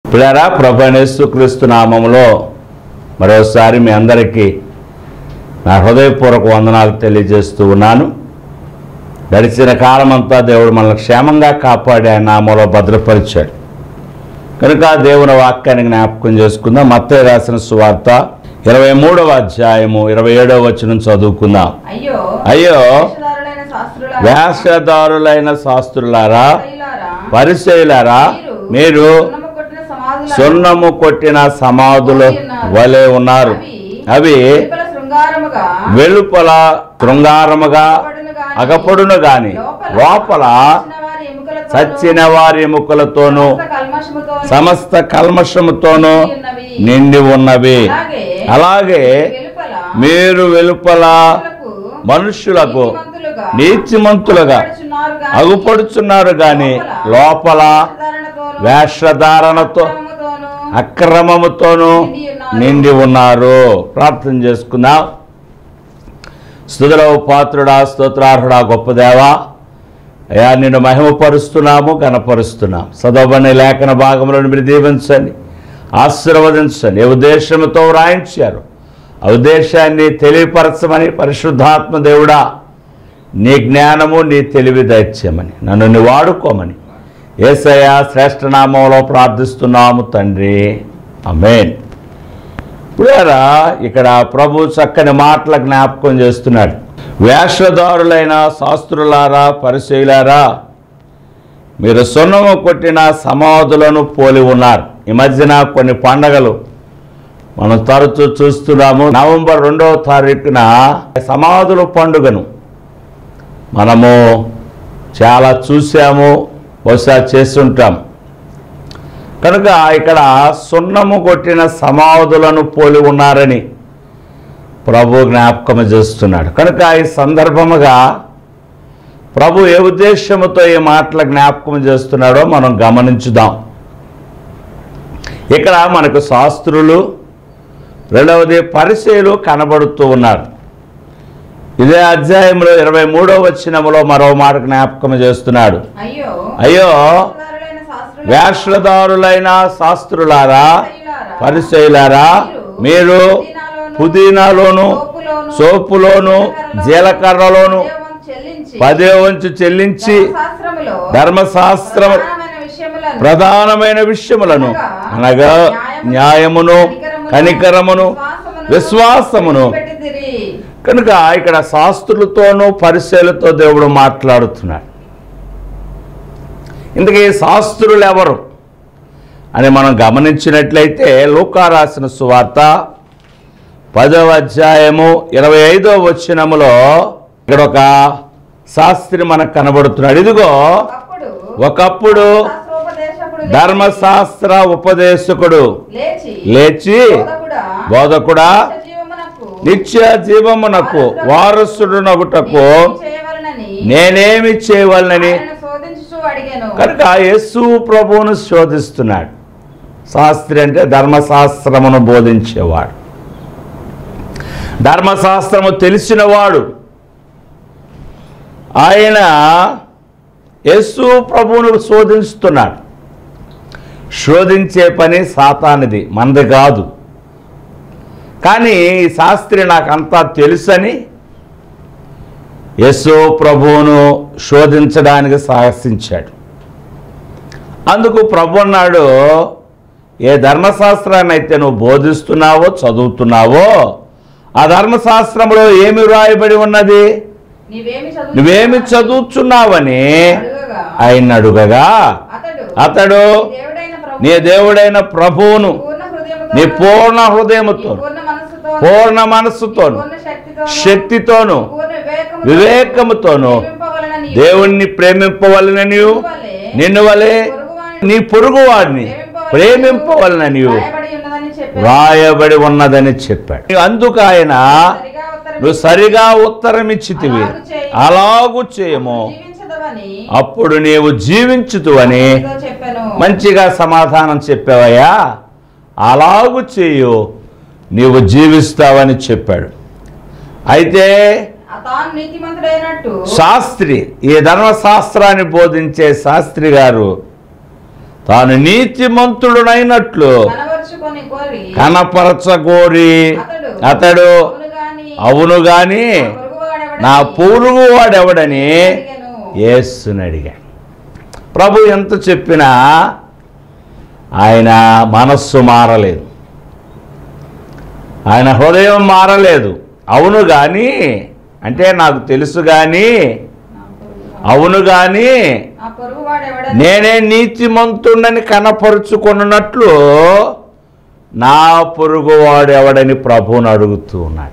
పిల్లరా ప్రభనేసు క్రీస్తు నామంలో మరోసారి మీ అందరికీ నా హృదయపూర్వక వందనాలు తెలియజేస్తూ ఉన్నాను గడిచిన కాలమంతా దేవుడు మనల్ని క్షేమంగా కాపాడి ఆయన నామంలో భద్రపరిచాడు కనుక దేవుని వాక్యాన్ని జ్ఞాపకం చేసుకుందాం మత్తయి రాసిన సువార్త ఇరవై మూడవ అధ్యాయము ఇరవై ఏడవ వచనం చదువుకుందాం అయ్యో అయ్యో వేషధారులైన శాస్త్రులారా, వేషధారులైన శాస్త్రులారా పరిసయ్యులారా, పరిశైలారా మీరు సున్నము కొట్టిన సమాధులను సున్నము కొట్టిన సమాధుల వలె ఉన్నారు అవి వెలుపల శృంగారముగా వెలుపల శృంగారముగా అగపడును గాని, అగపడును గాని లోపల చచ్చిన వారి ఎముకలతోనూ, చచ్చిన వారి ఎముకలతోనూ సమస్త కల్మషముతోనూ సమస్త కల్మషముతోనూ నిండి ఉన్నవి. నిండి ఉన్నవి అలాగే అలాగే వెలుపల మీరు వెలుపల మనుషులకు మనుషులకు నీతిమంతులుగా నీతిమంతులుగా అగుపడుచున్నారు గాని, అగుపడుచున్నారు గాని లోపల వేషధారణతోనూ, వేషధారణతో అక్రమముతోనూ అక్రమముతోనూ నిండి ఉన్నారు ప్రార్థన చేసుకుందాం స్థుతులవు పాత్రుడా స్తోత్రార్హుడా గొప్ప దేవా అయా నిన్ను మహిమపరుస్తున్నాము గణపరుస్తున్నాం చదవబడిన లేఖన భాగంలో మీరు దీవించండి ఆశీర్వదించండి ఏ ఉద్దేశంతో వ్రాయించారు ఆ ఉద్దేశాన్ని తెలియపరచమని పరిశుద్ధాత్మ దేవుడా నీ జ్ఞానము నీ తెలివి దైత్యమని నన్ను నీ వాడుకోమని ఏసయ శ్రేష్టనామంలో ప్రార్థిస్తున్నాము తండ్రి అమేన్ ఇప్పుడారా ఇక్కడ ప్రభు చక్కని మాటల జ్ఞాపకం చేస్తున్నాడు వేషధారులైన శాస్త్రులారా పరిశీలారా మీరు సున్నము కొట్టిన సమాధులను పోలి ఉన్నారు ఈ మధ్యన కొన్ని పండగలు మనం తరచూ చూస్తున్నాము నవంబర్ రెండవ తారీఖున సమాధుల పండుగను మనము చాలా చూసాము బహుశా చేస్తుంటాం కనుక ఇక్కడ సున్నము కొట్టిన సమాధులను పోలి ఉన్నారని ప్రభు జ్ఞాపకం చేస్తున్నాడు కనుక ఈ సందర్భముగా ప్రభు ఏ ఉద్దేశముతో ఈ మాటల జ్ఞాపకం చేస్తున్నాడో మనం గమనించుదాం ఇక్కడ మనకు శాస్త్రులు రెండవది పరిచయలు కనబడుతూ ఉన్నారు ఇదే అధ్యాయంలో ఇరవై మూడవ వచ్చినములో మరో మాట జ్ఞాపకం చేస్తున్నాడు అయ్యో అయ్యో వేషధారులైన శాస్త్రులారా, వేషధారులైన శాస్త్రులారా పరిసయ్యులారా, పరిశైలారా మీరు పుదీనాలోను సోపులోను జీలకర్రలోను పదేవం చెల్లించి పదే వంచు చెల్లించి ధర్మశాస్త్రములో ధర్మశాస్త్రం ప్రధానమైన విషయములను ప్రధానమైన విషయములను అనగా న్యాయమును కనికరమును విశ్వాసమును పెట్టిదిరి. కనుక ఇక్కడ శాస్త్రులతోనూ పరిశీలతో దేవుడు మాట్లాడుతున్నాడు ఇందుకే శాస్త్రులు ఎవరు అని మనం గమనించినట్లయితే లూకా రాసిన సువార్త పదవ అధ్యాయము ఇరవై ఐదవ వచనములో ఇక్కడ ఒక శాస్త్రి మనకు కనబడుతున్నాడు ఇదిగో అప్పుడు ఒకప్పుడు శాస్త్రోపదేశకుడు ధర్మశాస్త్ర ఉపదేశకుడు లేచి లేచి బోధకుడా, బోధకుడా జీవమునకు నిత్య జీవమునకు వారసుడునగుటకు ఏమి చేయవలెనని నేనేమి చేయవలనని ఆయనను శోధించుచు అడిగాను కనుక యేసు ప్రభువును శోధిస్తున్నాడు శాస్త్రి అంటే ధర్మశాస్త్రమును బోధించేవాడు ధర్మశాస్త్రము తెలిసినవాడు ఆయన యేసు ప్రభువును శోధిస్తున్నాడు శోధించే పని సాతానిది మనది కాదు కానీ ఈ శాస్త్రి నాకంతా తెలుసని యేసు ప్రభువును శోధించడానికి సాహసించాడు అందుకు ప్రభు అన్నాడు ఏ ధర్మశాస్త్రాన్ని అయితే నువ్వు బోధిస్తున్నావో చదువుతున్నావో ఆ ధర్మశాస్త్రంలో ఏమి వ్రాయబడి ఉన్నది నీవేమి చదువు నువ్వేమి చదువుతున్నావని అడుగగా ఆయన అడుగగా అతడు అతడు నీ దేవుడైన ప్రభు నీ దేవుడైన ప్రభువును పూర్ణ హృదయముతో నీ పూర్ణ హృదయముతో పూర్ణ మనస్సుతో పూర్ణ మనస్సుతోను పూర్ణ శక్తితో శక్తితోను పూర్ణ వివేకముతో వివేకముతోను ప్రేమింపవలనని దేవుణ్ణి ప్రేమింపవలనని వలె నిన్ను వలె పొరుగువాని నీ పొరుగువాడిని ప్రేమింపవలనని రాయబడి ఉన్నదని చెప్పాను రాయబడి ఉన్నదని చెప్పాడు అందుకు ఆయన సరిగా ఉత్తరం నువ్వు సరిగా ఉత్తరం ఇచ్చితివి అలాగు చేయము జీవించదవని అప్పుడు నీవు జీవించుతు అని ఏదో చెప్పాను మంచిగా సమాధానం చెప్పావయ్యా అలాగు చేయు నీవు జీవిస్తావని చెప్పాడు అయితే ఆ తాను నీతిమంతుడైనట్టు శాస్త్రి ఈ ధర్మశాస్త్రాన్ని బోధించే శాస్త్రి గారు తాను నీతిమంతుడునైనట్లు కనబరుచుకొని కోరి కనపరచగోరి అతడు అతడు అవును గాని అవును గాని పొరుగువాడెవడని నా పూర్వు వాడెవడని అడిగాను. యేసుని అడిగా ప్రభు ఎంత చెప్పినా ఆయన మనస్సు మారలేదు ఆయన హృదయం మారలేదు అవును కానీ అంటే నాకు తెలుసు కానీ నా పొరుగు- అవును కానీ నా పొరుగువాడెవడని నేనే నీతిమంతుడని కనపరుచుకున్నట్లు నా పొరుగువాడు ఎవడని ప్రభువుని అడుగుతూ ఉన్నాడు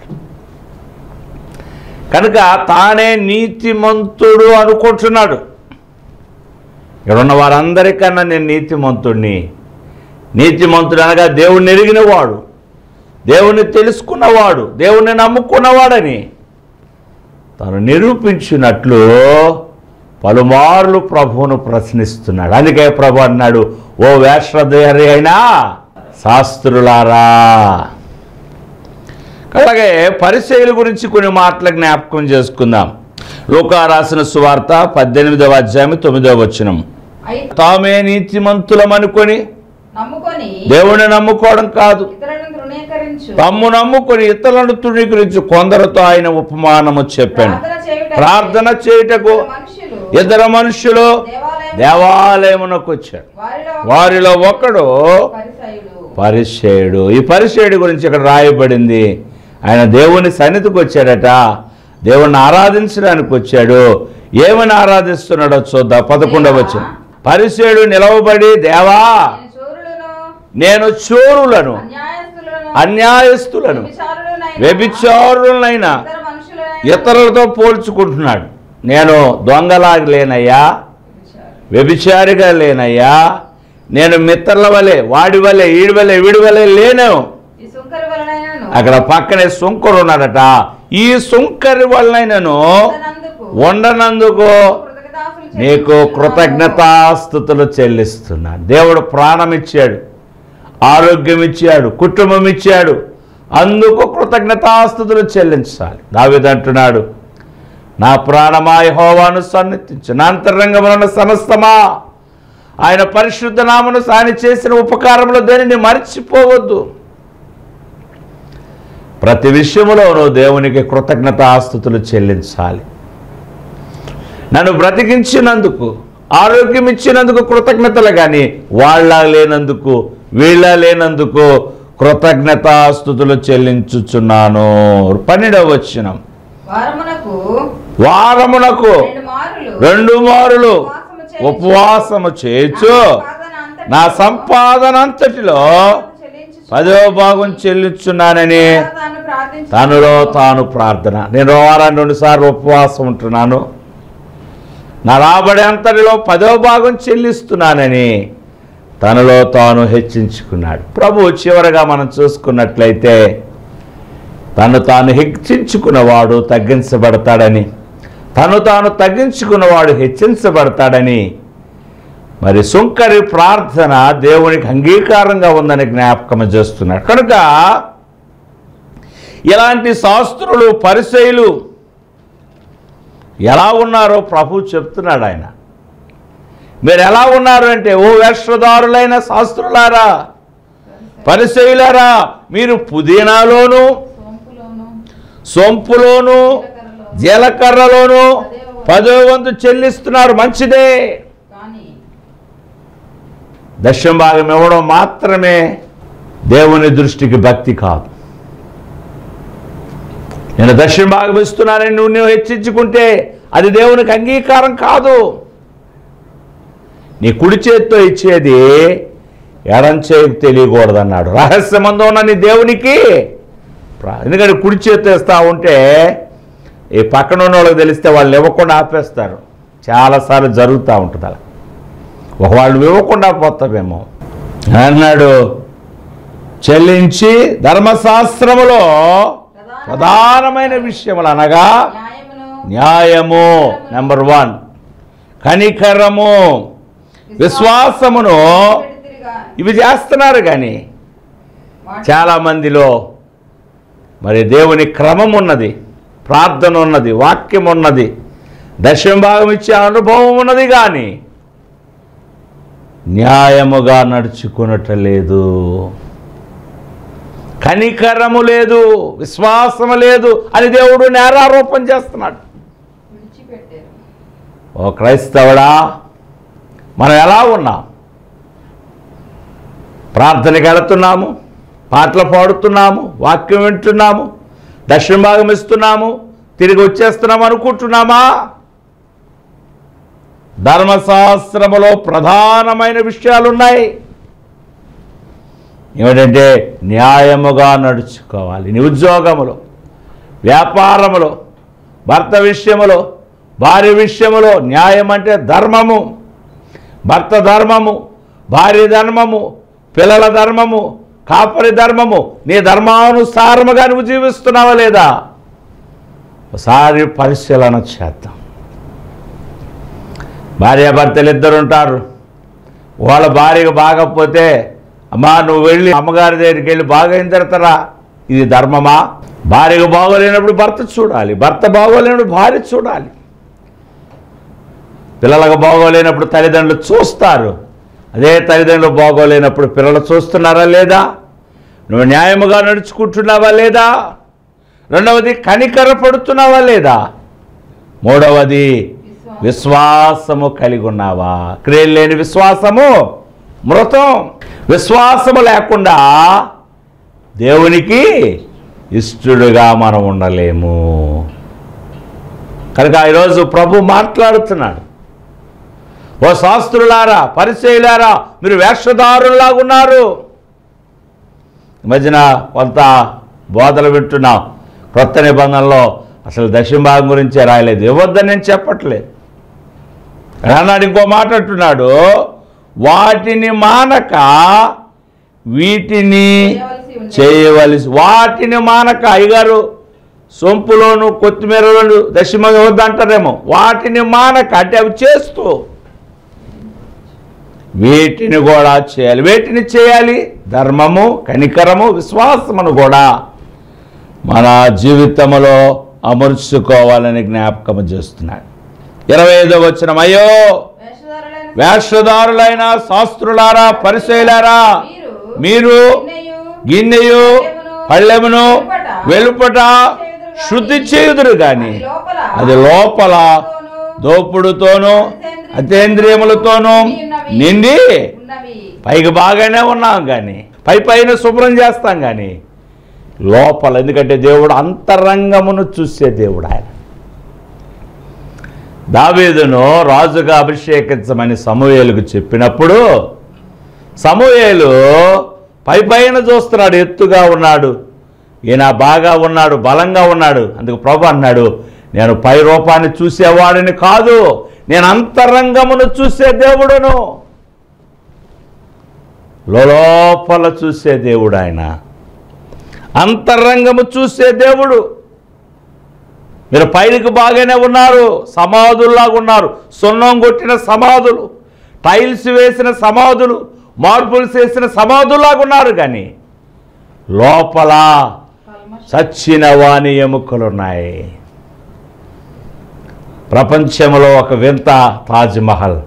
కనుక తానే నీతిమంతుడు అనుకుంటున్నాడు ఇక్కడ ఉన్న వారందరికన్నా నేను నీతిమంతుడిని నీతిమంతుడు అనగా దేవుణ్ణి ఎరిగినవాడు దేవుణ్ణి తెలుసుకున్నవాడు దేవుణ్ణి నమ్ముకున్నవాడని తను నిరూపించినట్లు పలుమార్లు ప్రభువును ప్రశ్నిస్తున్నాడు అందుకే ప్రభు అన్నాడు ఓ వేషధేరి అయినా శాస్త్రులారా అలాగే పరిచయుల గురించి కొన్ని మాటల జ్ఞాపకం చేసుకుందాం లోకా రాసిన సువార్త పద్దెనిమిదవ అధ్యాయం తొమ్మిదవ వచనం అయితే తామే నీతిమంతులం అనుకొని నమ్ముకొని దేవుని నమ్ముకోవడం కాదు ఇతరులను తృణీకరించు తమ్ము నమ్ముకొని ఇతరులను తృణీకరించి కొందరితో ఆయన ఉపమానము చెప్పాను ప్రార్థన చేయుట ప్రార్థన చేయుటకు మనుషులు ఇద్దరు మనుషులు దేవాలయం దేవాలయమునకు వచ్చారు వారిలో వారిలో ఒకడు పరిసయుడు పరిచయుడు ఈ పరిచయుడి గురించి ఇక్కడ రాయబడింది ఆయన దేవుని సన్నిధికి వచ్చాడట దేవుణ్ణి ఆరాధించడానికి వచ్చాడు ఏమని ఆరాధిస్తున్నాడో చూద్దాం పదకొండవ వచ్చిన పరిచయుడు నిలవబడి దేవా నేను చోరులను నేను చోరులను అన్యాయస్తులను అన్యాయస్తులను వ్యభిచారులనైన వ్యభిచారులనైనా ఇతర మనుషులైన ఇతరులతో పోల్చుకుంటున్నాడు నేను దొంగలాగా లేనయ్యా వ్యభిచారిగా లేనయ్యా నేను మిత్రుల వలె వాడి వలె ఈడి వలె వీడి వలె లేను ఈ సుంకరి వలనైనను అక్కడ పక్కనే సుంకరు ఉన్నాడట ఈ సుంకరి వలనైనను ఉండనందుకు ఉండనందుకు కృతజ్ఞతాస్తులు నీకు చెల్లిస్తున్నాను. కృతజ్ఞతాస్థుతులు చెల్లిస్తున్నాను దేవుడు ప్రాణం ఇచ్చాడు ఆరోగ్యం ఇచ్చాడు కుటుంబం ఇచ్చాడు అందుకు కృతజ్ఞతాస్థుతులు చెల్లించాలి దావిదంటున్నాడు నా ప్రాణమాయ హోవాను సన్నిధించు నా అంతరంగమున సమస్తమా ఆయన పరిశుద్ధ నామను ఆయన చేసిన ఉపకారములు దేనిని మర్చిపోవద్దు ప్రతి విషయములోనూ దేవునికి కృతజ్ఞతాస్థుతులు చెల్లించాలి నన్ను బ్రతికించినందుకు ఆరోగ్యం ఇచ్చినందుకు కృతజ్ఞతలు కానీ వాళ్ళ లేనందుకు వీళ్ళ లేనందుకు కృతజ్ఞతాస్థుతులు చెల్లించుచున్నాను పన్నెండవ వచ్చిన వారమునకు వారమునకు రెండు మారులు రెండు మారులు ఉపవాసము ఉపవాసము చేయొచ్చు నా సంపాదన అంతటిలో నా సంపాదన అంతటిలో చెల్లించుచు పదో భాగం చెల్లించున్నానని తాను ప్రార్థించు తనలో తాను ప్రార్థన నేను వారాన్ని రెండు సార్లు ఉపవాసం ఉంటున్నాను నా రాబడి అంతటిలో పదో భాగం చెల్లిస్తున్నానని తనలో తాను హెచ్చించుకున్నాడు ప్రభు చివరగా మనం చూసుకున్నట్లయితే తను తాను హెచ్చించుకున్నవాడు తగ్గించబడతాడని తను తాను తగ్గించుకున్నవాడు హెచ్చించబడతాడని మరి సుంకరి ప్రార్థన దేవునికి అంగీకారంగా ఉందని జ్ఞాపకం చేస్తున్నాడు కనుక ఇలాంటి శాస్త్రులు పరిచయులు ఎలా ఉన్నారో ప్రభు చెప్తున్నాడు ఆయన మీరు ఎలా ఉన్నారు అంటే ఓ వేషధారులైన శాస్త్రులారా పరిచయులారా మీరు పుదీనాలోను సోంపులోను సొంపులోను జీలకర్రలోను పదో వంతు చెల్లిస్తున్నారు మంచిదే కానీ దశం భాగం ఇవ్వడం మాత్రమే దేవుని దృష్టికి భక్తి కాదు నేను దశం భాగం ఇస్తున్నానని నువ్వు నువ్వు హెచ్చించుకుంటే అది దేవునికి అంగీకారం కాదు నీ కుడి చేత్తో ఇచ్చేది ఎడం చేతికి తెలియకూడదన్నాడు రహస్యమందు ఉన్న నీ దేవునికి ప్రా- ఎందుకంటే కుడి చేత్తో ఇస్తా ఉంటే ఈ పక్కన ఉన్న వాళ్ళకి తెలిస్తే వాళ్ళు ఇవ్వకుండా ఆపేస్తారు చాలాసార్లు జరుగుతూ ఉంటుంది అలా ఒక వాళ్ళు ఇవ్వకుండా పోతామేమో అన్నాడు చెల్లించి ధర్మశాస్త్రములో ప్రధానమైన విషయములు అనగా న్యాయమును న్యాయము నెంబర్ వన్ కనికరము విశ్వాసమును విడితిరిగా ఇవి చేస్తున్నారు కానీ వాటి- చాలా మందిలో మరి దేవుని క్రమం ఉన్నది ప్రార్థన ఉన్నది వాక్యం ఉన్నది దశమ భాగం ఇచ్చే అనుభవం ఉన్నది కానీ న్యాయముగా నడుచుకునటలేదు కనికరము లేదు విశ్వాసము లేదు అని దేవుడు నేరారోపణ చేస్తున్నాడు విడిచిపెట్టారు ఓ క్రైస్తవుడా మనం ఎలా ఉన్నాం ప్రార్థనకి వెళుతున్నాము పాటలు పాడుతున్నాము వాక్యం వింటున్నాము దక్షిణ భాగం ఇస్తున్నాము తిరిగి వచ్చేస్తున్నాము అనుకుంటున్నామా ధర్మశాస్త్రములో ప్రధానమైన విషయాలు ఉన్నాయి ఏమిటంటే న్యాయముగా నడుచుకోవాలి నీ ఉద్యోగములో వ్యాపారములో భర్త విషయములో భార్య విషయములో న్యాయం అంటే ధర్మము భర్త ధర్మము భార్య ధర్మము పిల్లల ధర్మము కాపరి ధర్మము నీ ధర్మానుసారముగా నువ్వు జీవిస్తున్నావా లేదా ఒకసారి పరిశీలన చేద్దాం భార్యాభర్తలు ఇద్దరు ఉంటారు వాళ్ళ భార్యకు బాగపోతే అమ్మా నువ్వు వెళ్ళి అమ్మగారి దగ్గరికి వెళ్ళి బాగైన తర్వాతరా ఇది ధర్మమా భార్యకు బాగోలేనప్పుడు భర్త చూడాలి భర్త బాగోలేనప్పుడు భార్య చూడాలి పిల్లలకు బాగోలేనప్పుడు తల్లిదండ్రులు చూస్తారు అదే తల్లిదండ్రులు బాగోలేనప్పుడు పిల్లలు చూస్తున్నారా లేదా నువ్వు న్యాయముగా నడుచుకుంటున్నావా లేదా రెండవది కనికర పడుతున్నావా లేదా మూడవది విశ్వాసం విశ్వాసము కలిగి ఉన్నావా క్రియలు లేని విశ్వాసము మృతం విశ్వాసము లేకుండా దేవునికి ఇష్టడుగా మనం ఉండలేము కనుక ఈరోజు ప్రభు మాట్లాడుతున్నాడు ఓ శాస్త్రులారా పరిచయులారా మీరు వేషధారులాగా ఉన్నారు ఈ మధ్యన కొంత బోధలు వింటున్నాం కొత్త నిబంధనలో అసలు దక్షిణ భాగం గురించే రాయలేదు ఇవ్వద్దని నేను చెప్పట్లేదు అన్నాడు ఇంకో మాట అంటున్నాడు వాటిని మానక వీటిని చేయవలసి ఉంది. చేయవలసి వాటిని మానక అయ్యగారు సొంపులోను కొత్తిమీరలోను దశమ ఇవ్వద్దంటారేమో వాటిని మానక అంటే అవి చేస్తూ వీటిని కూడా చేయాలి వేటిని చేయాలి ధర్మము కనికరము విశ్వాసమును కూడా మన జీవితంలో అమర్చుకోవాలని జ్ఞాపకం చేస్తున్నాడు ఇరవై ఐదో వచ్చిన అయ్యో వేషధారులైన వేషధారులైన శాస్త్రులారా పరిశైలారా మీరు మీరు గిన్నెయు, గిన్నెయు పళ్ళెమును వెలుపట శుద్ధి చేయుదురు గాని అది లోపల అది లోపల దోపుడుతోనూ అతేంద్రియములతోనూ నిండి ఉన్నవి పైకి బాగానే ఉన్నాం కానీ పై పైన శుభ్రం చేస్తాం కానీ లోపల ఎందుకంటే దేవుడు అంతరంగమును చూసే దేవుడు ఆయన దావీదును రాజుగా అభిషేకించమని సమూయేలుకు చెప్పినప్పుడు సమూయేలు పై పైన చూస్తున్నాడు ఎత్తుగా ఉన్నాడు ఈయన బాగా ఉన్నాడు బలంగా ఉన్నాడు అందుకు ప్రభు అన్నాడు నేను పై రూపాన్ని చూసేవాడిని కాదు నేను అంతరంగమును చూసే దేవుడును లోపల చూసే దేవుడు ఆయన అంతరంగము చూసే దేవుడు మీరు పైకి బాగానే ఉన్నారు సమాధుల్లాగా ఉన్నారు సున్నం కొట్టిన సమాధులు టైల్స్ వేసిన సమాధులు మార్బుల్స్ వేసిన సమాధుల్లాగా ఉన్నారు కానీ లోపల కల్మష చచ్చిన వాని ఎముకలున్నాయి ప్రపంచంలో ఒక వింత తాజ్మహల్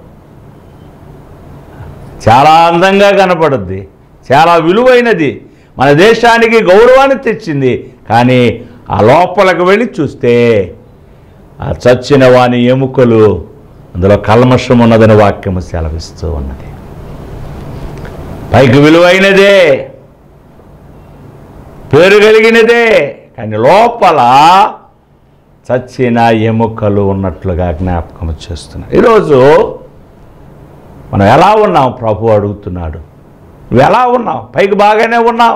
చాలా అందంగా కనపడుద్ది చాలా విలువైనది మన దేశానికి గౌరవాన్ని తెచ్చింది కానీ ఆ లోపలికి వెళ్ళి చూస్తే ఆ చచ్చిన వాని ఎముకలు అందులో కల్మషం ఉన్నదని వాక్యము సెలవిస్తూ ఉన్నది పైకి విలువైనదే పేరు కలిగినదే కానీ లోపల చచ్చిన ఎముకలు ఉన్నట్లుగా జ్ఞాపకం చేస్తున్నాడు ఈరోజు మనం ఎలా ఉన్నాం ప్రభు అడుగుతున్నాడు నువ్వు ఎలా ఉన్నావు పైకి బాగానే ఉన్నావు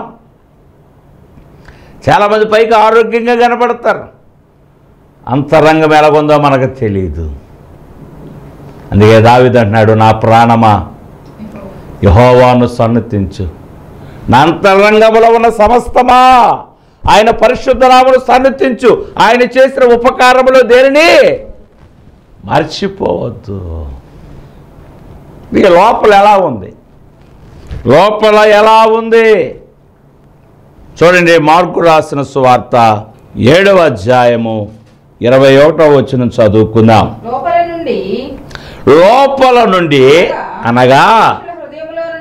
చాలామంది పైకి ఆరోగ్యంగా కనపడతారు అంతరంగం ఎలాగుందో మనకు తెలియదు అందుకే దావిది అంటున్నాడు నా ప్రాణమా యహోవాను సన్నతించు నా అంతరంగములో ఉన్న సమస్తమా ఆయన పరిశుద్ధ నామను సన్నతించు ఆయన చేసిన ఉపకారములో దేనిని మర్చిపోవద్దు ఇక లోపల ఎలా ఉంది లోపల ఎలా ఉంది చూడండి మార్కు రాసిన సువార్త ఏడవ అధ్యాయము ఇరవై ఒకటో వచ్చిన చదువుకుందాం లోపల నుండి లోపల నుండి అనగా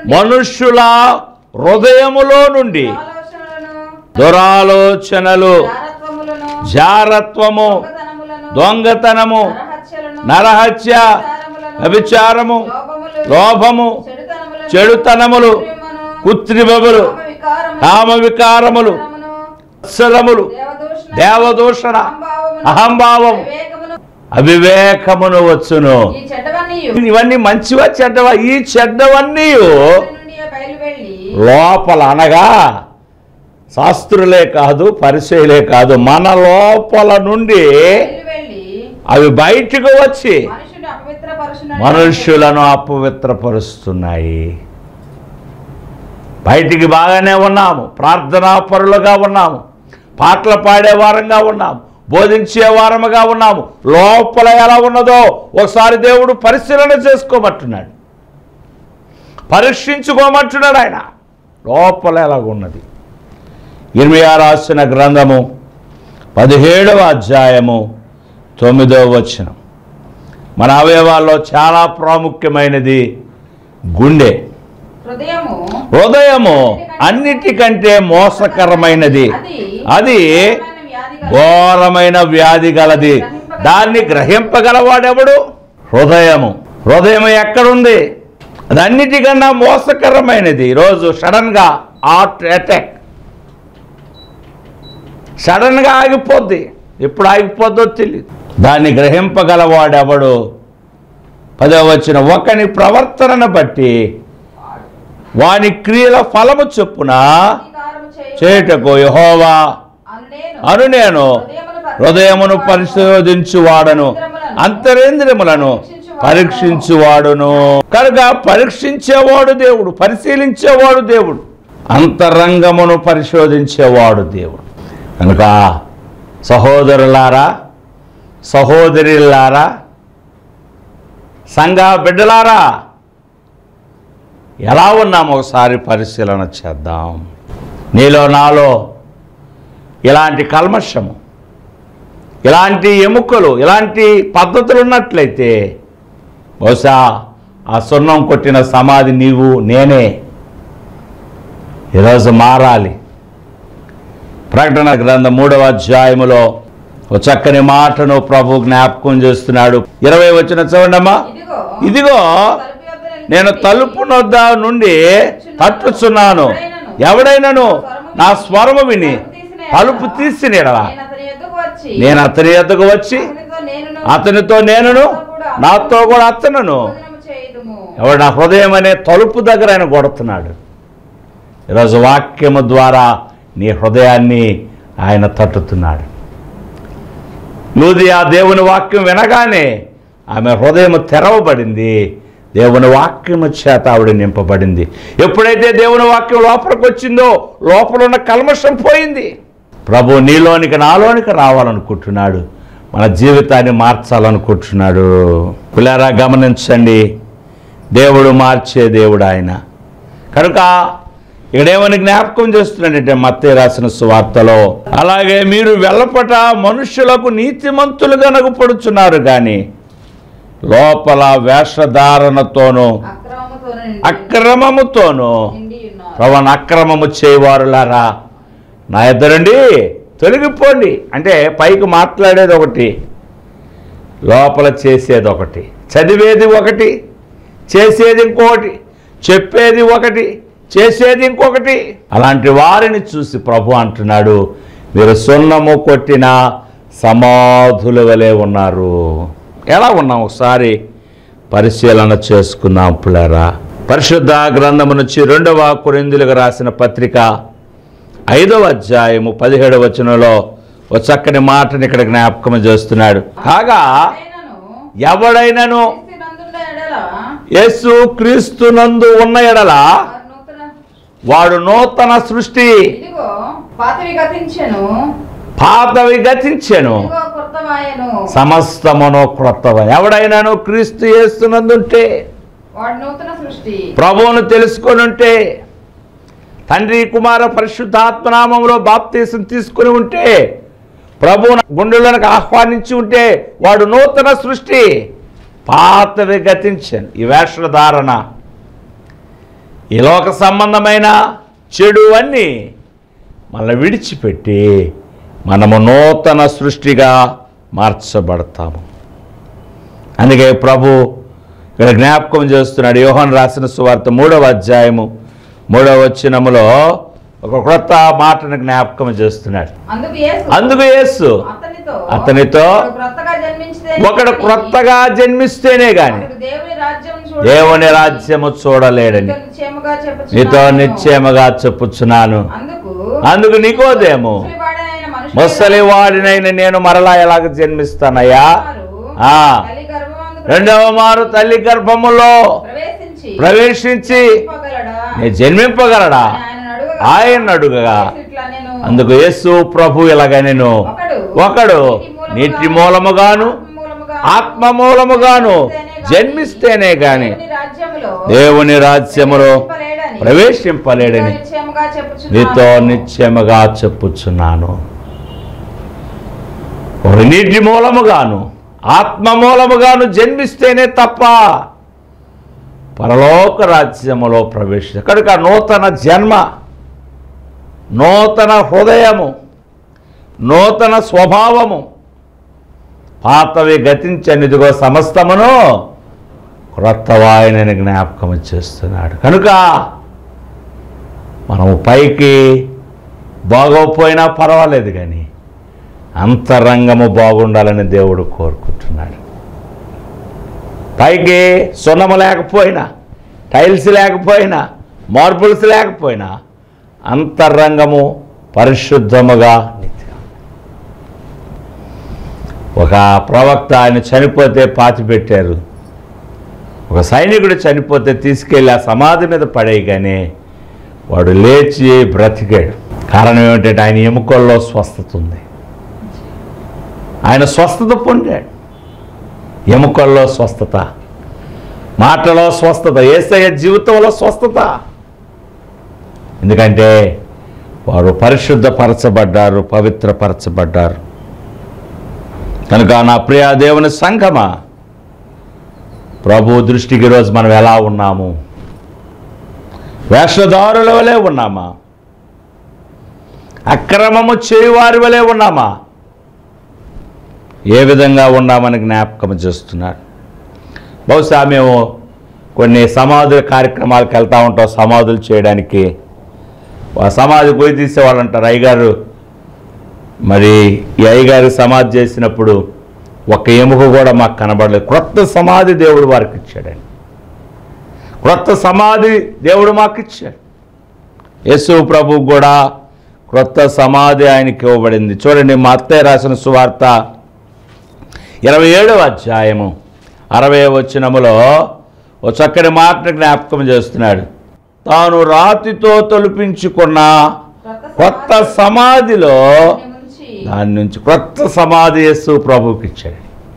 నుండి మనుష్యుల హృదయములో నుండి ఆలోచనలను దురాలోచనలు జారత్వములను జారత్వము దొంగతనములను దొంగతనము నరహత్యలను నరహత్య వ్యభిచారములను, వ్యభిచారము లోపములు, లోభము చెడుతనములను, చెడుతనములు, కృత్రిమమును, కృత్రిమములు కామవికారమును, కామ వికారములు వికారమును, అసలములు దేవదూషణ, దేవదూషణ అహంభావమును, అహంభావం వివేకమును, అవివేకమును వచ్చును ఈ చెడ్డవన్నీయు ఇవన్నీ మంచివా చెడ్డవా ఈ చెడ్డవన్నీ నుండి బయలువెళ్ళి లోపల అనగా శాస్త్రులే కాదు పరిచయలే కాదు మన లోపల నుండి బయలువెళ్ళి అవి బయటకు వచ్చి మనుషుని అపవిత్రపరచునని మనుష్యులను అపవిత్రపరుస్తున్నాయి బయటికి బాగానే ఉన్నాము ప్రార్థనా పరులుగా ఉన్నాము పాటలు పాడే వారంగా ఉన్నాము బోధించే వారముగా ఉన్నాము లోపల ఎలా ఉన్నదో ఒకసారి దేవుడు పరిశీలన చేసుకోమంటున్నాడు పరీక్షించుకోమంటున్నాడు ఆయన లోపల ఎలాగున్నది ఇర్మియా రాసిన గ్రంథము పదిహేడవ అధ్యాయము తొమ్మిదవ వచనం మన అవయవాల్లో చాలా ప్రాముఖ్యమైనది గుండె హృదయము హృదయము అన్నిటికంటే మోసకరమైనది అది ఘోరమైన వ్యాధి గలది దాన్ని గ్రహింపగలవాడెవడు హృదయము హృదయం ఎక్కడుంది అది అన్నిటికన్నా మోసకరమైనది ఈరోజు సడన్గా హార్ట్ అటాక్ సడన్గా ఆగిపోద్ది ఎప్పుడు ఆగిపోద్దో తెలియదు దాన్ని గ్రహింపగలవాడెవడు పదవ వచ్చిన ఒకని ప్రవర్తనను బట్టి వాని క్రియల ఫలము చొప్పున చేయుటకు యహోవా అను నేను హృదయమును పరిశోధించువాడను అంతరేంద్రియములను పరీక్షించువాడును కనుక పరీక్షించేవాడు దేవుడు పరిశీలించేవాడు దేవుడు అంతరంగమును పరిశోధించేవాడు దేవుడు కనుక సహోదరులారా సహోదరులారా సంఘ బిడ్డలారా ఎలా ఉన్నాం ఒకసారి పరిశీలన చేద్దాం నీలో నాలో ఇలాంటి కల్మషము ఇలాంటి ఎముకలు ఇలాంటి పద్ధతులు ఉన్నట్లయితే బహుశా ఆ సున్నం కొట్టిన సమాధి నీవు నేనే ఈరోజు మారాలి ప్రకటన గ్రంథం మూడవ అధ్యాయములో ఒక చక్కని మాటను ప్రభు జ్ఞాపకం చేస్తున్నాడు ఇరవై వచ్చిన చూడమ్మా ఇదిగో ఇదిగో తలుపు యొద్ద నిలిచి నేను తలుపు నొద్ద నుండి తట్టుచున్నాను ఎవడైనను నా స్వరము విని తలుపు తీసిన ఎడల నేను అతని యొద్దకు వచ్చి నేను అతని ఎద్దకు వచ్చి అతనితో నేనును అతనితో నేనును నాతో కూడా అతనును భోజనము చేయుదుము. ఎవడు నా హృదయం అనే తలుపు దగ్గర ఆయన కొడుతున్నాడు ఈరోజు వాక్యము ద్వారా నీ హృదయాన్ని ఆయన తట్టుతున్నాడు లూది ఆ దేవుని వాక్యం వినగానే ఆమె హృదయం తెరవబడింది దేవుని వాక్యము చేత ఆవిడ నింపబడింది ఎప్పుడైతే దేవుని వాక్యం లోపలికి వచ్చిందో లోపల ఉన్న కల్మషం పోయింది ప్రభు నీలోనికి నాలోనికి రావాలనుకుంటున్నాడు మన జీవితాన్ని మార్చాలనుకుంటున్నాడు పిల్లారా గమనించండి దేవుడు మార్చే దేవుడు ఆయన కనుక ఇక్కడేమని జ్ఞాపకం చేస్తున్నాడంటే మత్తయ్య రాసిన సువార్తలో అలాగే మీరు వెళ్ళపట మనుష్యులకు నీతిమంతులుగా నగుపడుచున్నారు కానీ లోపల వేషధారణతోనూ అక్రమముతో నిండి- అక్రమముతోనూ నిండి ఉన్నారు. ప్రవణ అక్రమము చేయవారులారా నా ఇద్దరండి తొలగిపోండి అంటే పైకి మాట్లాడేది ఒకటి లోపల చేసేది ఒకటి చదివేది ఒకటి చేసేది ఇంకొకటి చెప్పేది ఒకటి చేసేది ఇంకొకటి అలాంటి వారిని చూసి ప్రభు అంటున్నాడు మీరు సున్నము కొట్టిన సమాధుల వలె ఉన్నారు ఎలా ఉన్నాం ఒకసారి పరిశీలన చేసుకుందాం పులారా పరిశుద్ధ గ్రంథము నుంచి రెండవ కొరిందులకు రాసిన పత్రిక ఐదవ అధ్యాయము పదిహేడవ వచనంలో ఒక చక్కని మాటని ఇక్కడ జ్ఞాపకం చేస్తున్నాడు కాగా ఆయనను ఎవడైనను క్రీస్తునందుండ ఎడల యేసు క్రీస్తునందు ఉన్న ఎడల వారు నూతన వాడు నూతన సృష్టి ఇదిగో పాతవి గతించెను పాతవి గతించెను ఇదిగో కృతమాయను సమస్తమును క్రొత్తవ ఎవడైనాను క్రీస్తు చేస్తున్నందుంటే వాడు నూతన సృష్టి ప్రభువును తెలుసుకొని ఉంటే తండ్రి కుమార పరిశుద్ధాత్మనామంలో బాప్తీసం తీసుకుని ఉంటే ప్రభువును గుండెలకు ఆహ్వానించి ఉంటే వాడు నూతన సృష్టి పాతవి గతించాను ఈ వేషధారణ ఈ లోక సంబంధమైన చెడు అన్నీ మనల్ని విడిచిపెట్టి మనము నూతన సృష్టిగా మార్చబడతాము అందుకే ప్రభు ఇక్కడ జ్ఞాపకం చేస్తున్నాడు యోహన్ రాసిన సువార్త మూడవ అధ్యాయము మూడవ వచనములో ఒక క్రొత్త మాటను జ్ఞాపకం చేస్తున్నాడు అందుకు యేసు అందుకు యేసు అతనితో అతనితో ఒకడు క్రొత్తగా జన్మించితే ఒకడు క్రొత్తగా జన్మిస్తేనే గాని ఒకడు దేవుని రాజ్యం చూడ దేవుని రాజ్యము చూడలేడని నిశ్చయముగా చెప్పుచున్నాను. నీతో నిశ్చయముగా చెప్పుచున్నాను అందుకు అందుకు నికోదేము ముసలివాడైన మనుషుడైన ముసలివాడినైన నేను మరలా ఎలాగ జన్మిస్తానయ్యా వారు ఆ తల్లి గర్భమందు రెండవ మారు తల్లి గర్భములో ప్రవేశించి ప్రవేశించి చెప్పగలడా? నేను జన్మింపగలడా అని ఆయనను అడుగగా, ఆయన అడుగగా యేసు ఇట్లా నేను అందుకు యేసు ప్రభు ఇలాగ నేను ఒకడు ఒకడు నీటి మూలముగాను ఆత్మ మూలముగాను జన్మిస్తేనే గాని దేవుని రాజ్యములో దేవుని రాజ్యములో ప్రవేశింపలేడని ప్రవేశింపలేడని నీతో నిశ్చయముగా చెప్పుచున్నాను. నీతో నిత్యముగా చెప్పుచున్నాను ఒక నీటి మూలముగాను ఆత్మ మూలముగాను జన్మిస్తేనే తప్ప పరలోక రాజ్యములో ప్రవేశ కనుక నూతన జన్మ నూతన హృదయము నూతన స్వభావము పాతవి గతించనిదిగో సమస్తమును క్రొత్త వాయనని జ్ఞాపకం చేస్తున్నాడు కనుక మనము పైకి బాగోపోయినా పర్వాలేదు కానీ అంతరంగము బాగుండాలని దేవుడు కోరుకుంటున్నాడు పైకి సున్నము లేకపోయినా టైల్స్ లేకపోయినా మార్బుల్స్ లేకపోయినా అంతరంగము పరిశుద్ధముగా నీతిగా ఒక ప్రవక్త ఆయన చనిపోతే పాతి పెట్టారు ఒక సైనికుడు చనిపోతే తీసుకెళ్ళి ఆ సమాధి మీద పడేయగానే వాడు లేచి బ్రతికాడు కారణం ఏమిటంటే ఆయన ఎముకల్లో స్వస్థత ఉంది ఆయన స్వస్థత పొందాడు ఎముకల్లో స్వస్థత మాటలో స్వస్థత ఏసయ్య జీవితంలో స్వస్థత ఎందుకంటే వారు పరిశుద్ధపరచబడ్డారు పవిత్రపరచబడ్డారు కనుక నా ప్రియ దేవుని సంఘమా ప్రభు దృష్టికి ఈరోజు మనం ఎలా ఉన్నాము వేషధారుల వలె ఉన్నామా అక్రమము చేయువారి వలె ఉన్నామా ఏ విధంగా ఉన్నామని జ్ఞాపకం చేస్తున్నాడు బహుశా మేము కొన్ని సమాధుల కార్యక్రమాలకు వెళ్తూ ఉంటాం సమాధులు చేయడానికి ఆ సమాధి పోయి తీసేవాళ్ళు అంటారు అయ్యగారు మరి ఈ అయ్యగారి సమాధి చేసినప్పుడు ఒక ఎముక కూడా మాకు కనబడలేదు క్రొత్త సమాధి దేవుడు వారికి ఇచ్చాడండి క్రొత్త సమాధి దేవుడు మాకు ఇచ్చాడు యేసు ప్రభు కూడా క్రొత్త సమాధి ఆయనకి ఇవ్వబడింది చూడండి మా అత్తయ్య రాసిన సువార్త ఇరవై ఏడవ అధ్యాయము అరవై వచనములో ఓ చక్కని మాటను జ్ఞాపకం చేస్తున్నాడు తాను రాతితో తొలిపించుకున్న కొత్త సమాధిలో దాన్ని ముంచి దాని నుంచి కొత్త సమాధి యేసు ప్రభువుకి ఇచ్చాడు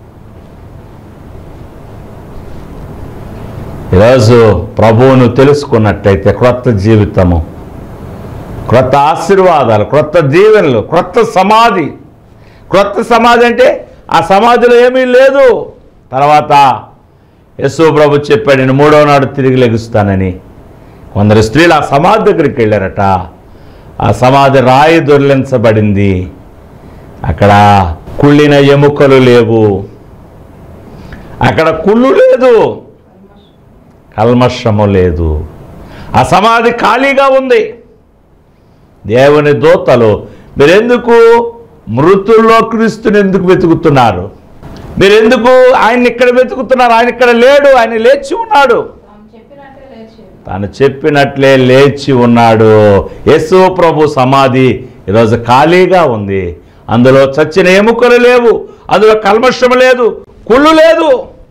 ఈరోజు ప్రభువును తెలుసుకున్నట్టయితే క్రొత్త జీవితము క్రొత్త ఆశీర్వాదాలు క్రొత్త దీవెనలు క్రొత్త సమాధి క్రొత్త సమాధి అంటే ఆ సమాధిలో ఏమీ లేదు తర్వాత యశు ప్రభు చెప్పాడు నేను మూడో నాడు తిరిగి లెగుస్తానని కొందరు స్త్రీలు ఆ సమాధి దగ్గరికి వెళ్ళారట ఆ సమాధి రాయి దొర్లించబడింది అక్కడ కుళ్ళిన ఎముకలు లేవు అక్కడ కుళ్ళు లేదు కల్మషము లేదు ఆ సమాధి ఖాళీగా ఉంది దేవుని దూతలు మీరెందుకు మృతుల్లో క్రీస్తుని ఎందుకు వెతుకుతున్నారు మీరెందుకు ఆయన ఇక్కడ వెతుకుతున్నారు ఆయన ఇక్కడ లేడు ఆయన లేచి ఉన్నాడు తాము చెప్పినట్టే లేచి తాను చెప్పినట్లే లేచి ఉన్నాడు యేసు ప్రభు సమాధి ఈరోజు ఖాళీగా ఉంది అందులో చచ్చిన ఎముకలు లేవు అందులో కల్మషం లేదు కుళ్ళు లేదు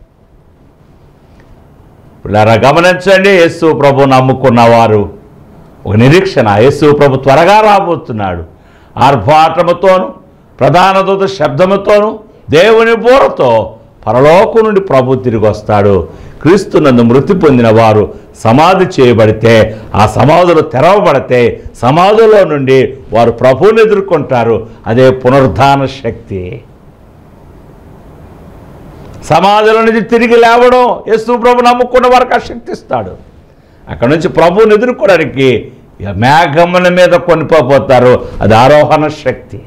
పిల్లరా గమనించండి యేసు ప్రభు నమ్ముకున్నవారు ఒక నిరీక్షణ యేసు ప్రభు త్వరగా రాబోతున్నాడు ఆర్భాటముతోను ప్రధాన దూత శబ్దముతోను దేవుని బోరతో పరలోకం నుండి ప్రభు తిరిగి వస్తాడు క్రీస్తునందు మృతి పొందిన వారు సమాధి చేయబడితే ఆ సమాధులు తెరవబడితే సమాధిలో నుండి వారు ప్రభువుని ఎదుర్కొంటారు అదే పునరుద్ధాన శక్తి సమాధిలో నుంచి తిరిగి లేవడం యేసు ప్రభు నమ్ముకున్న వారికి ఆ శక్తి ఇస్తాడు అక్కడ నుంచి ప్రభువుని ఎదుర్కోవడానికి ఇక మేఘముల మీద కొనిపోతారు అది ఆరోహణ శక్తి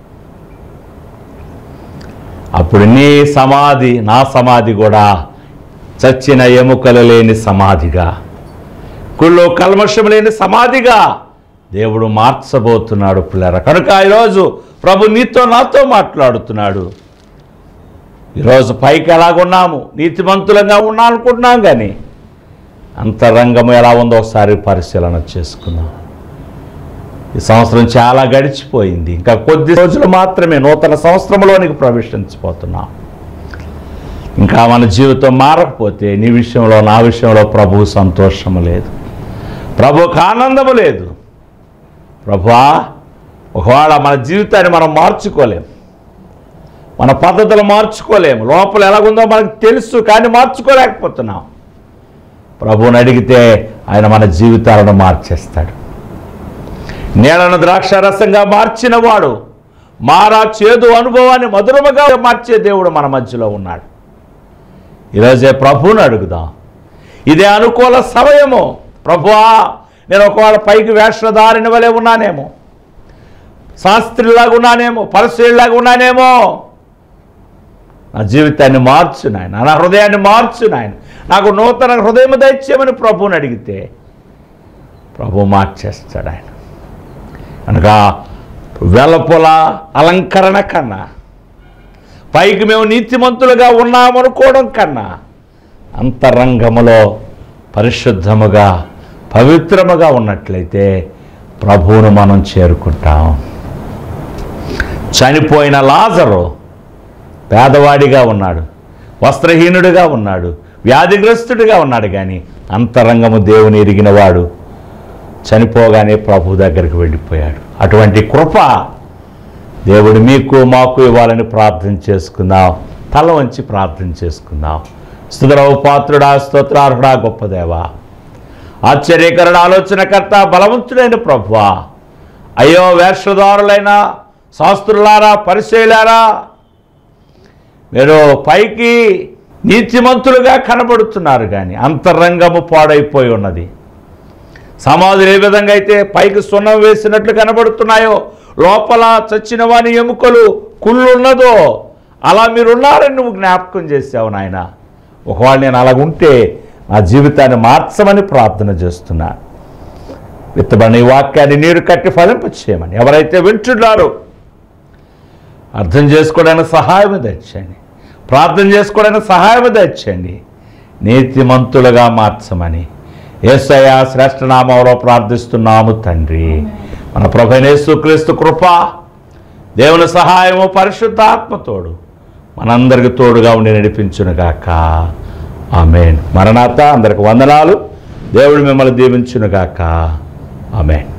అప్పుడు నీ సమాధి నా సమాధి కూడా చచ్చిన ఎముకలు లేని సమాధిగా కుళ్ళు కల్మషం లేని సమాధిగా దేవుడు మార్చబోతున్నాడు పిల్లర కనుక ఈరోజు ప్రభు నీతో నాతో మాట్లాడుతున్నాడు ఈరోజు పైకి ఎలాగున్నాము నీతిమంతులంగా ఉన్నా అనుకుంటున్నాం కానీ అంతరంగం ఎలా ఉందో ఒకసారి పరిశీలన చేసుకుందాం ఈ సంవత్సరం చాలా గడిచిపోయింది ఇంకా కొద్ది రోజులు మాత్రమే నూతన సంవత్సరంలోనికి ప్రవేశించిపోతున్నాం ఇంకా మన జీవితం మారకపోతే నీ విషయంలో నా విషయంలో ప్రభువు సంతోషము లేదు ప్రభువుకు ఆనందము లేదు ప్రభువా ఒకవేళ మన జీవితాన్ని మనం మార్చుకోలేం మన పద్ధతులు మార్చుకోలేము లోపల ఎలాగుందో మనకు తెలుసు కానీ మార్చుకోలేకపోతున్నాం ప్రభువుని అడిగితే ఆయన మన జీవితాలను మార్చేస్తాడు నీళ్ళను ద్రాక్షారసంగా మార్చిన వాడు మారా చేదు అనుభవాన్ని మధురముగా మార్చే దేవుడు మన మధ్యలో ఉన్నాడు ఈరోజే ప్రభువుని అడుగుదాం ఇదే అనుకూల సమయము ప్రభువా నేను ఒకవేళ పైకి వేషధారిని వలె ఉన్నానేమో శాస్త్రిలాగా ఉన్నానేమో పరిశీలిలాగా ఉన్నానేమో నా జీవితాన్ని మార్చు నాయన నా హృదయాన్ని మార్చు నాయన నాకు నూతన హృదయం దయచేయమని ప్రభువుని అడిగితే ప్రభు మార్చేస్తాడు ఆయన అనగా వెలపుల అలంకరణ కన్నా పైకి మేము నీతిమంతులుగా ఉన్నామనుకోవడం కన్నా అంతరంగములో పరిశుద్ధముగా పవిత్రముగా ఉన్నట్లయితే ప్రభువును మనం చేరుకుంటాం చనిపోయిన లాజరు పేదవాడిగా ఉన్నాడు వస్త్రహీనుడిగా ఉన్నాడు వ్యాధిగ్రస్తుడిగా ఉన్నాడు కానీ అంతరంగము దేవుని ఎరిగినవాడు చనిపోగానే ప్రభు దగ్గరికి వెళ్ళిపోయాడు అటువంటి కృప దేవుడు మీకు మాకు ఇవ్వాలని ప్రార్థన చేసుకుందాం తల వంచి ప్రార్థన చేసుకుందాం స్థుతులవు పాత్రుడా స్తోత్రార్హుడా గొప్ప దేవా ఆశ్చర్యకరణ ఆలోచనకర్త బలవంతుడైన ప్రభువా అయ్యో వేషధారులైన శాస్త్రులారా పరిశీలారా మీరు పైకి నీతిమంతులుగా కనబడుతున్నారు కానీ అంతరంగము పాడైపోయి ఉన్నది సమాధులు ఏ విధంగా అయితే పైకి సున్నం వేసినట్లు కనబడుతున్నాయో లోపల చచ్చిన వాని ఎముకలు కుళ్ళున్నదో అలా మీరున్నారని నువ్వు జ్ఞాపకం చేసావు నాయన ఒకవేళ నేను అలాగుంటే నా జీవితాన్ని మార్చమని ప్రార్థన చేస్తున్నా విత్తబడిన ఈ వాక్యాన్ని నీరు కట్టి ఫలింప చేయమని ఎవరైతే వింటున్నారో అర్థం చేసుకోవడానికి సహాయం తెచ్చండి ప్రార్థన చేసుకోవడానికి సహాయం తెచ్చండి నీతిమంతులుగా మార్చమని ఏసయ శ్రేష్ఠనామంలో ప్రార్థిస్తున్నాము తండ్రి మన ప్రభనేసుక్రీస్తు కృప దేవుని సహాయము పరిశుద్ధ ఆత్మతోడు మనందరికి తోడుగా ఉండి నడిపించునుగాక ఆమెన్ మరణాత అందరికి వందనాలు దేవుడు మిమ్మల్ని దీవించునుగాక ఆమెన్